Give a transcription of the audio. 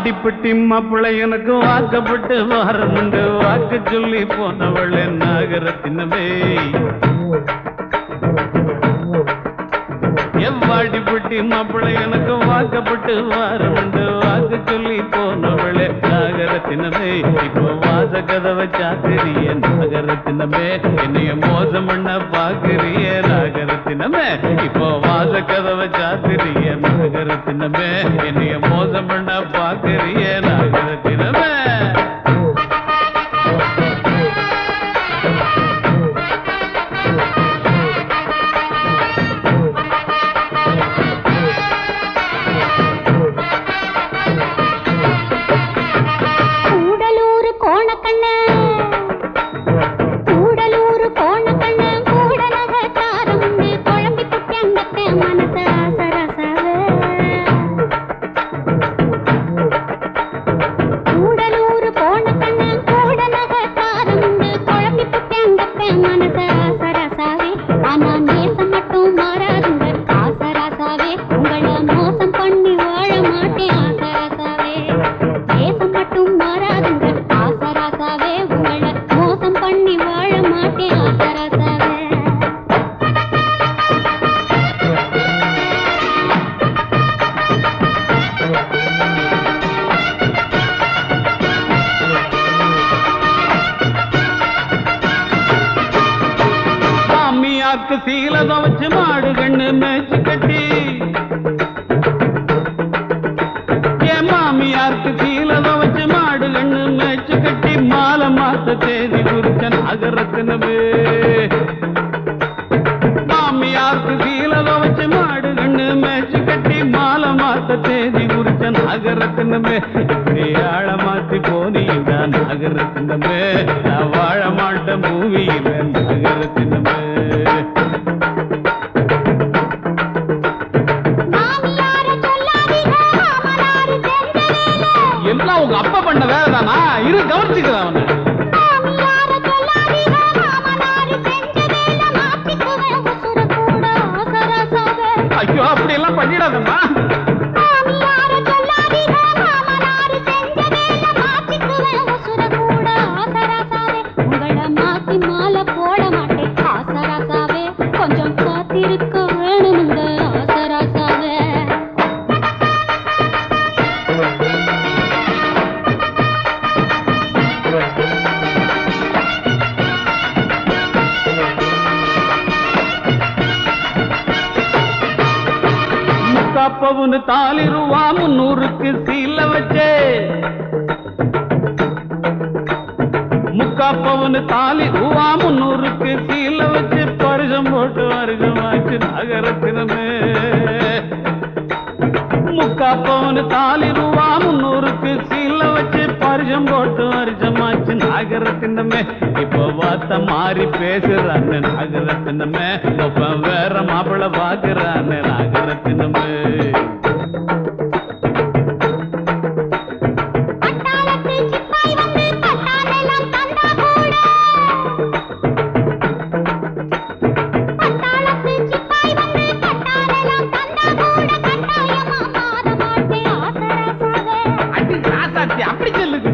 வாடிப்பட்டி மாப்பிள்ளை எனக்கு வாக்கப்பட்டு வாரமுண்டு வாக்கு சொல்லி போனவள் நாகரத்தினமே எவ்வாடிப்பட்டி மாப்பிள்ளை எனக்கு வாக்கப்பட்டு வாரமுண்டு வாக்கு சொல்லி போனவளே நாகரத்தினமே இப்போ வாச கதவை சாத்திரிய நாகரத்தினமே என்னைய மோசம் பண்ண பாக்குறிய நாகரத்தினமே இப்போ வாச கதவை சாத்திரிய நாகரத்தினமே என்னைய மோசம் பண்ண பாக்குறிய நாகரத்தினமே கூடலூர் கோணக்கண்ண கூடலூர் கோணக்கண்ண கூடலக தாரமுண்டு குழம்பி புட்டங்கத்த மனச ஆசரசவ கூடலூர் கோணக்கண்ண கூடலக தாரமுண்டு குழம்பி புட்டங்கத்த மனச ஆசரசாவே ஆனா நேசம் மட்டும் மாறாதுங்க ஆசராசாவே உங்களை மோசம் பண்ணி வாழ மாட்டேன் ஆசராசாவே தேசம் மட்டும் மாறாதுங்க ஆசராசாவே உங்களை மோசம் பண்ணி வாழ மாட்டேன் ஆசராசாவே மாமியாக்கு சீல துவச்சு மாடு கண்ணு மேய்ச்சி கட்டி என் மாமியாருக்கு சீல துவச்சு மாடு கண்ணு மேய்ச்சி கட்டி மாலை மாத்த தேதி குறிச்ச நகரத்தினவே மாமியாருக்கு சீல துவச்சு மாடு கண்ணு மேய்ச்சி கட்டி மாலை மாத்த தேதி குறிச்ச நகரத்தினமே இப்படி ஆழ மாத்தி போனீங்க நகரத்தினமே நான் வாழ மாட்டேன் பூமியில நகரத்தினமே மாமியார சொல்லாதீங்க மாமனாரு செஞ்ச வேலை எல்லாம் உங்க அப்பா பண்ண வேலை தானா இரு கவனிச்சுக்கிறேன் அவனை மாமியார சொல்லாதீங்க மாமனாரு செஞ்ச வேலை மாத்திக்குவேன் உசுர கூட ஆசராசாவே ஐயோ அப்படி எல்லாம் பண்ணிடாதம்மா மாமியார சொல்லாதீங்க மாமனாரு செஞ்ச வேலை மாத்திக்குவேன் உசுர கூட ஆசராசாவே உங்களை மாத்தி மாலை போட மாட்டேன் ஆசராசாவே கொஞ்சம் காத்திருக்க வேணுமுங்க ஆசராசாவே முக்காப்பவுன்னு தாலி ரூபா முன்னூறுக்கு சீல வச்சே முக்காப்பவுன்னு தாலி ரூபா முன்னூறுக்கு சீல வச்சு பரிசம் போட்டு வருஷமாச்சு நகரத்தினமே முக்காப்பவுன்னு தாலி ரூபா முன்னூறுக்கு சீல வச்சு பரிசம் போட்டு வருஷமாச்சு நகரத்தினமே இப்போ வார்த்தை மாறி பேசுறான்னு நகரத்தினமே இப்ப வேற மாப்பிள்ள பாக்குறான்னு நகரத்தினமே பட்டாளத்து சிப்பாய் வந்து பட்டாளெல்லாம் தந்தா கூட பட்டாளத்து சிப்பாய் வந்து பட்டாளெல்லாம் தந்தா கூட கட்டாயமா மாற மாட்டேன் ஆசராசாவே அடி ராசாத்தி அப்படி சொல்லுங்க